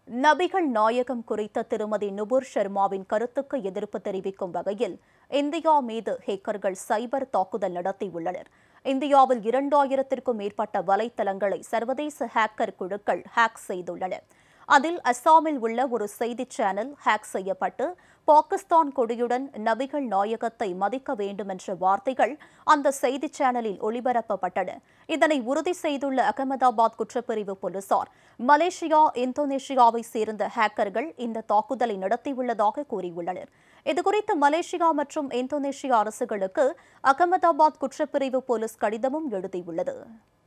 நபிகள் நாயகம் குறித்த திருமதி நுபுர் ஷர்மாவின் கருத்துக்கு எதிர்ப்பு தெரிவிக்கும் வகையில் இந்தியா மீது ஹேக்கர்கள் சைபர் தாக்குதல் நடத்தியுள்ளனர் இந்தியாவில் இரண்டாயிரத்திற்கும் மேற்பட்ட வலைத்தளங்களை சர்வதேச ஹேக்கர் குழுக்கள் ஹேக் செய்துள்ளனர் அதில் அஸ்ஸாமில் உள்ள ஒரு செய்தி சேனல் ஹேக் செய்யப்பட்டு பாகிஸ்தான் கொடியுடன் நபிகள் நாயகத்தை மதிக்க வேண்டும் என்ற வார்த்தைகள் அந்த செய்தி சேனலில் ஒளிபரப்பப்பட்டன இதனை உறுதி செய்துள்ள அகமதாபாத் குற்றப்பிரிவு போலீசார் மலேசியா இந்தோனேஷியாவை சேர்ந்த ஹேக்கர்கள் இந்த தாக்குதலை நடத்தியுள்ளதாக கூறியுள்ளனர் இதுகுறித்து மலேசியா மற்றும் இந்தோனேஷியா அரசுகளுக்கு அகமதாபாத் குற்றப்பிரிவு போலீஸ் கடிதமும் எழுதியுள்ளது